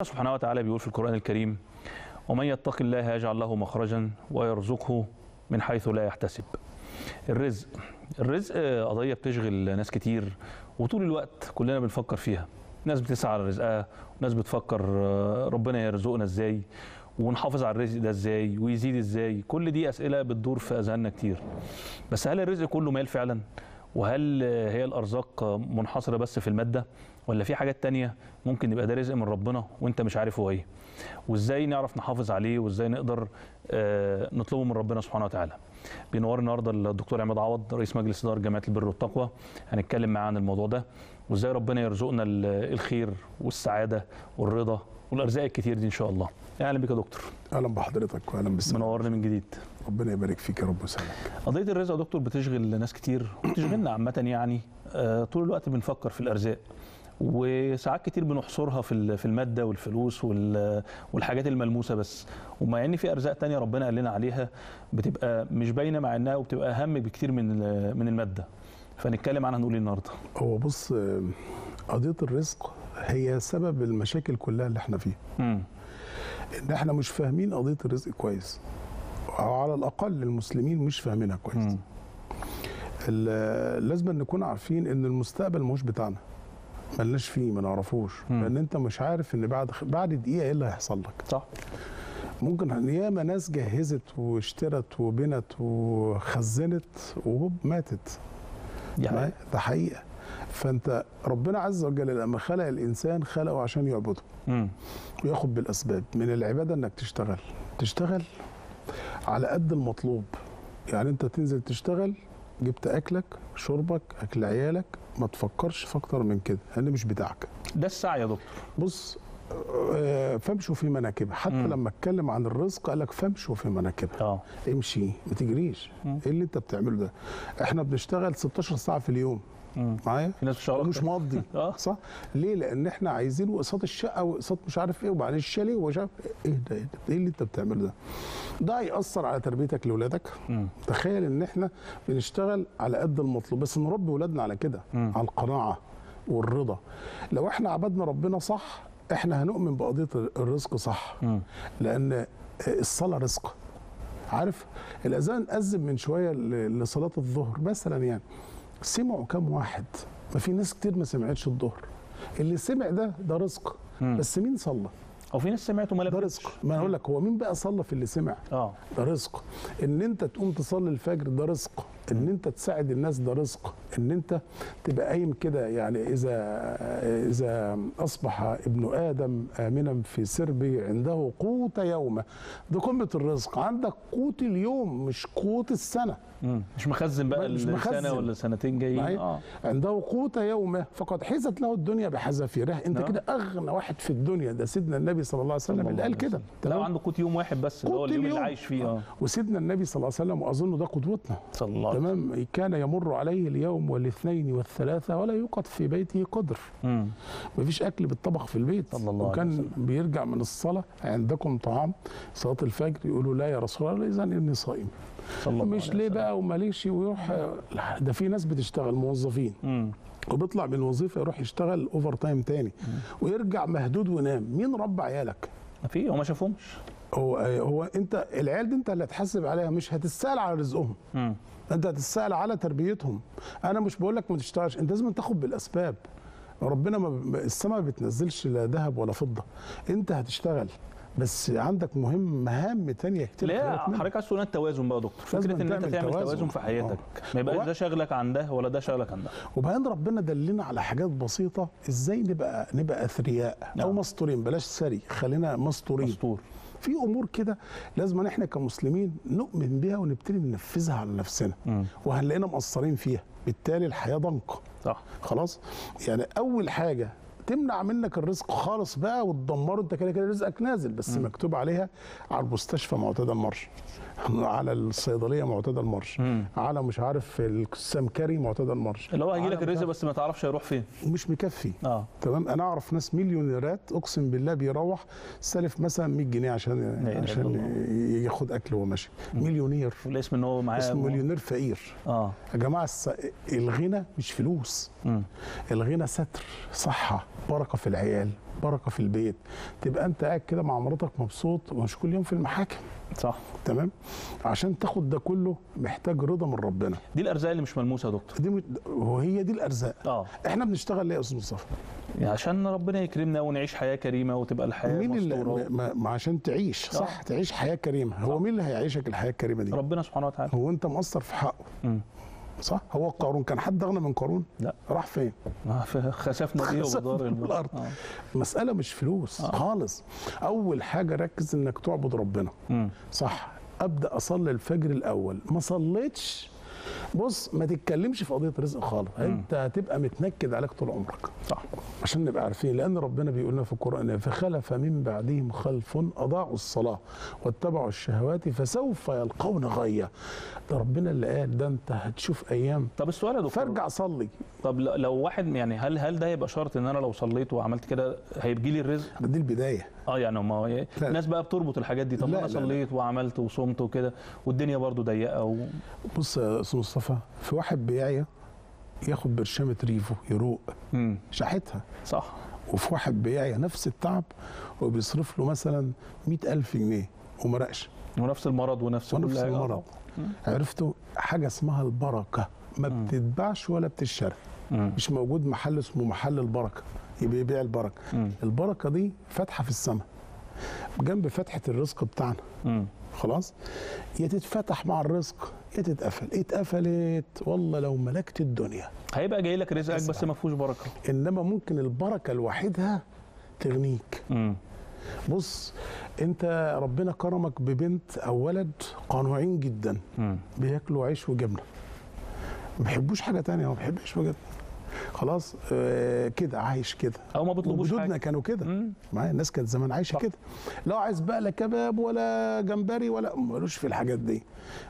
سبحانه وتعالى بيقول في القرآن الكريم ومن يتق الله يجعل له مخرجا ويرزقه من حيث لا يحتسب الرزق الرزق قضية بتشغل ناس كتير وطول الوقت كلنا بنفكر فيها ناس بتسعى على رزقها وناس بتفكر ربنا يرزقنا ازاي ونحافظ على الرزق ده ازاي ويزيد ازاي كل دي اسئله بتدور في اذهاننا كتير بس هل الرزق كله مال فعلا وهل هي الارزاق منحصره بس في الماده ولا في حاجات تانية ممكن يبقى ده رزق من ربنا وانت مش عارف هو ايه وازاي نعرف نحافظ عليه وازاي نقدر نطلبه من ربنا سبحانه وتعالى بينور النهارده الدكتور عماد عوض رئيس مجلس اداره جمعيه البر والتقوى هنتكلم معاه عن الموضوع ده وازاي ربنا يرزقنا الخير والسعاده والرضا والارزاق الكتير دي ان شاء الله اهلا بك يا دكتور اهلا بحضرتك واهلا بالسلامه منورنا من جديد ربنا يبارك فيك يا رب وسلامك قضيه الرزق يا دكتور بتشغل ناس كتير وبتشغلنا عامه يعني آه طول الوقت بنفكر في الارزاق وساعات كتير بنحصرها في في الماده والفلوس والحاجات الملموسه بس ومع ان في ارزاق تانية ربنا قال لنا عليها بتبقى مش باينه مع انها وبتبقى اهم بكتير من من الماده فنتكلم عنها نقول النهارده هو بص قضيه الرزق هي سبب المشاكل كلها اللي احنا فيها امم ان احنا مش فاهمين قضيه الرزق كويس او على الاقل المسلمين مش فاهمينها كويس لازم نكون عارفين ان المستقبل مش بتاعنا ملناش فيه ما نعرفوش لان انت مش عارف ان بعد بعد دقيقه ايه اللي هيحصل لك صح ممكن ياما ناس جهزت واشترت وبنت وخزنت وهوب ماتت يعني ده حقيقه فانت ربنا عز وجل لما خلق الانسان خلقه عشان يعبده امم وياخد بالاسباب من العباده انك تشتغل تشتغل على قد المطلوب يعني انت تنزل تشتغل جبت اكلك شربك اكل عيالك ما تفكرش في اكتر من كده لان مش بتاعك ده السعي يا دكتور بص آه، فامشوا في مناكبها حتى مم. لما اتكلم عن الرزق قال لك فامشوا في مناكبها اه امشي ما تجريش مم. ايه اللي انت بتعمله ده احنا بنشتغل 16 ساعه في اليوم مم. معايا في ناس بتشتغل مش أكتر. مقضي اه صح ليه لان احنا عايزين واقساط الشقه واقساط مش عارف ايه وبعدين الشاليه ومش عارف ايه ده ايه ده ايه اللي انت بتعمله ده ده هيأثر على تربيتك لاولادك مم. تخيل ان احنا بنشتغل على قد المطلوب بس نربي ولادنا على كده مم. على القناعه والرضا لو احنا عبدنا ربنا صح احنا هنؤمن بقضيه الرزق صح مم. لان الصلاه رزق عارف الاذان اذن من شويه ل- لصلاه الظهر مثلا يعني سمعوا كام واحد ما في ناس كتير ما سمعتش الظهر اللي سمع ده ده رزق مم. بس مين صلى او في ناس سمعت وما ده لبثتش. رزق ما انا اقول لك هو مين بقى صلى في اللي سمع اه ده رزق ان انت تقوم تصلي الفجر ده رزق ان انت تساعد الناس ده رزق ان انت تبقى قايم كده يعني اذا اذا اصبح ابن ادم امنا في سربه عنده قوت يومه ده قمه الرزق عندك قوت اليوم مش قوت السنه مم. مش مخزن بقى مش السنه مخزن. ولا سنتين جايين معايا؟ اه عنده قوت يومه فقد حيزت له الدنيا بحذافيرها انت نعم. كده اغنى واحد في الدنيا ده سيدنا النبي صلى الله عليه وسلم اللي قال كده لا عنده قوت يوم واحد بس اللي هو قوت اليوم اللي اليوم. عايش فيه اه وسيدنا النبي صلى الله عليه وسلم واظن ده قدوتنا صلى الله عليه وسلم تمام كان يمر عليه اليوم والاثنين والثلاثة ولا يوقد في بيته قدر مم. مفيش أكل بالطبخ في البيت صلى الله عليه وكان وسلم. بيرجع من الصلاة عندكم طعام صلاة الفجر يقولوا لا يا رسول الله إذا إني صائم صلى الله مش عليه ليه وسلم. بقى وماليش ويروح لا ده في ناس بتشتغل موظفين مم. وبيطلع من الوظيفة يروح يشتغل اوفر تايم تاني ويرجع مهدود وينام مين ربى عيالك ما في هو ما شافهمش هو هو انت العيال دي انت اللي هتحاسب عليها مش هتسال على رزقهم مم. انت هتسال على تربيتهم انا مش بقول لك ما تشتغلش انت لازم تاخد بالاسباب ربنا ما ما- السماء ما بتنزلش لا ذهب ولا فضه انت هتشتغل بس عندك مهم مهام تانية كتير لا خيرك منها. حضرتك عايز تقول التوازن بقى يا دكتور لازم فكره ان انت تعمل تعمل توازن, توازن. في حياتك آه. ما يبقاش هو- ده شغلك عن ده ولا ده شغلك عن ده وبعدين ربنا دلنا على حاجات بسيطه ازاي نبقى نبقى اثرياء او نعم. مستورين بلاش ثري خلينا مستورين دستور في امور كده لازم احنا كمسلمين نؤمن بيها ونبتدي ننفذها على نفسنا مم. وهنلاقينا مقصرين فيها بالتالي الحياه ضنك صح خلاص يعني اول حاجه تمنع منك الرزق خالص بقى وتدمره انت كده كده رزقك نازل بس مم. مكتوب عليها على المستشفى معتدى المرج على الصيدليه معتدى المرج مم. على مش عارف السمكري معتدى المرج اللي هو هيجي على لك مش الرزق عارف- بس ما تعرفش هيروح فين مش مكفي اه تمام انا اعرف ناس مليونيرات اقسم بالله بيروح سالف مثلا 100 جنيه عشان إله إلا عشان الله. ياخد اكل وهو ماشي مليونير والاسم ان هو معاه اسمه مليونير فقير اه يا جماعه الس- الغنى مش فلوس مم. الغنى ستر صحه بركه في العيال بركه في البيت تبقى انت قاعد كده مع مراتك مبسوط ومش كل يوم في المحاكم صح تمام عشان تاخد ده كله محتاج رضا من ربنا دي الارزاق اللي مش ملموسه يا دكتور دي مت- وهي دي الارزاق اه احنا بنشتغل ليه يا استاذ مصطفى يعني عشان ربنا يكرمنا ونعيش حياه كريمه وتبقى الحياه مين اللي مستوره ما ما عشان تعيش صح آه. تعيش حياه كريمه هو مين اللي هيعيشك الحياه الكريمه دي ربنا سبحانه وتعالى هو انت مقصر في حقه مم. صح هو قارون كان حد اغنى من قارون لا راح فين ما في- خسفنا بيه خسفنا وبدار بالأرض. آه. المساله مش فلوس آه. خالص اول حاجه ركز انك تعبد ربنا مم. صح ابدا اصلي الفجر الاول ما صليتش بص ما تتكلمش في قضيه رزق خالص انت هتبقى متنكد عليك طول عمرك صح عشان نبقى عارفين لان ربنا بيقول لنا في القران فخلف من بعدهم خلف اضاعوا الصلاه واتبعوا الشهوات فسوف يلقون غيه ده ربنا اللي قال ده انت هتشوف ايام طب السؤال يا دكتور فارجع صلي طب ل- لو واحد يعني هل هل ده يبقى شرط ان انا لو صليت وعملت كده هيجي لي الرزق؟ دي البدايه اه يعني ما هو إيه، لا. الناس بقى بتربط الحاجات دي طب لا، انا لا، لا. صليت وعملت وصمت وكده والدنيا برضو ضيقه و... بص يا استاذ مصطفى في واحد بيعيا ياخد برشامه ريفو يروق مم. شحتها صح وفي واحد بيعيا نفس التعب وبيصرف له مثلا مئة ألف جنيه وما رقش ونفس المرض ونفس ونفس كل حاجة. المرض. عرفتوا حاجه اسمها البركه ما مم. بتتباعش ولا بتشترى مم. مش موجود محل اسمه محل البركه يبقى يبيع البركه مم. البركه دي فاتحه في السماء جنب فتحه الرزق بتاعنا مم. خلاص يا تتفتح مع الرزق يا تتقفل اتقفلت والله لو ملكت الدنيا هيبقى جاي لك رزقك بس اسمع. ما فيهوش بركه انما ممكن البركه لوحدها تغنيك مم. بص انت ربنا كرمك ببنت او ولد قانوعين جدا مم. بياكلوا عيش وجبنه ما بيحبوش حاجه تانية ما بيحبش وجبنه خلاص آه كده عايش كده او ما بيطلبوش وجدودنا حاجه كانوا كده مم. معايا الناس كانت زمان عايشه صح. كده لا عايز بقى لا كباب ولا جمبري ولا ملوش في الحاجات دي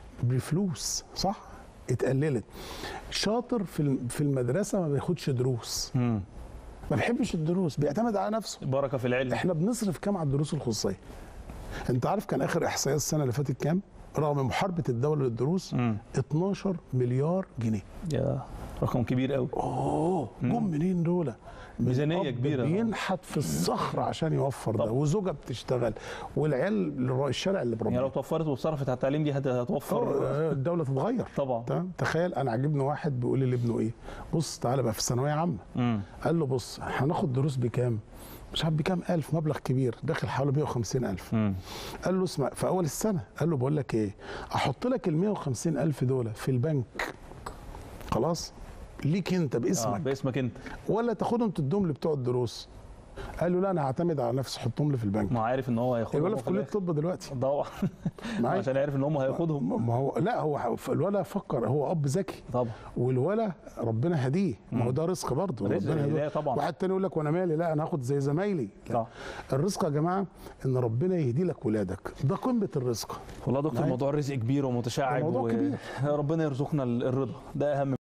بفلوس صح اتقللت شاطر في الم- في المدرسه ما بياخدش دروس مم. ما بيحبش الدروس بيعتمد على نفسه بركه في العلم احنا بنصرف كام على الدروس الخصوصيه انت عارف كان اخر احصائيات السنه اللي فاتت كام رغم محاربه الدوله للدروس مم. 12 مليار جنيه يا رقم كبير قوي اوه جم منين دول ميزانية الأب كبيرة. بينحت في الصخر عشان يوفر ده طبعا. وزوجه بتشتغل والعيال الر- الشارع اللي يعني لو بربنا توفرت واتصرفت على التعليم دي هت- هتوفر الدوله تتغير طبعا تمام تخيل انا عجبني واحد بيقول لي لابنه ايه بص تعالى بقى في ثانويه عامه مم. قال له بص هناخد دروس بكام مش عارف بكام الف مبلغ كبير داخل حوالي 150 الف مم. قال له اسمع في اول السنه قال له بقول لك ايه احط لك ال 150 الف دول في البنك خلاص ليك انت آه. باسمك باسمك انت ولا تاخدهم تدوم لبتوع الدروس قال له لا انا هعتمد على نفسي حطهم لي في البنك ما عارف ان هو هياخدهم الولد في كليه الطب دلوقتي طبعا معايا عشان عارف ان هم هياخدهم ما هو لا هو الولد فكر هو اب ذكي طبعا والولد ربنا هديه ما هو ده رزق برضه رزق، ربنا هداية هديه. طبعا. واحد تاني يقول لك وانا مالي لا انا هاخد زي زمايلي لا. صح الرزق يا جماعه ان ربنا يهدي لك ولادك ده قمه الرزق والله يا دكتور معايا. موضوع الرزق كبير ومتشعب الموضوع كبير. وربنا يرزقنا الرضا ده اهم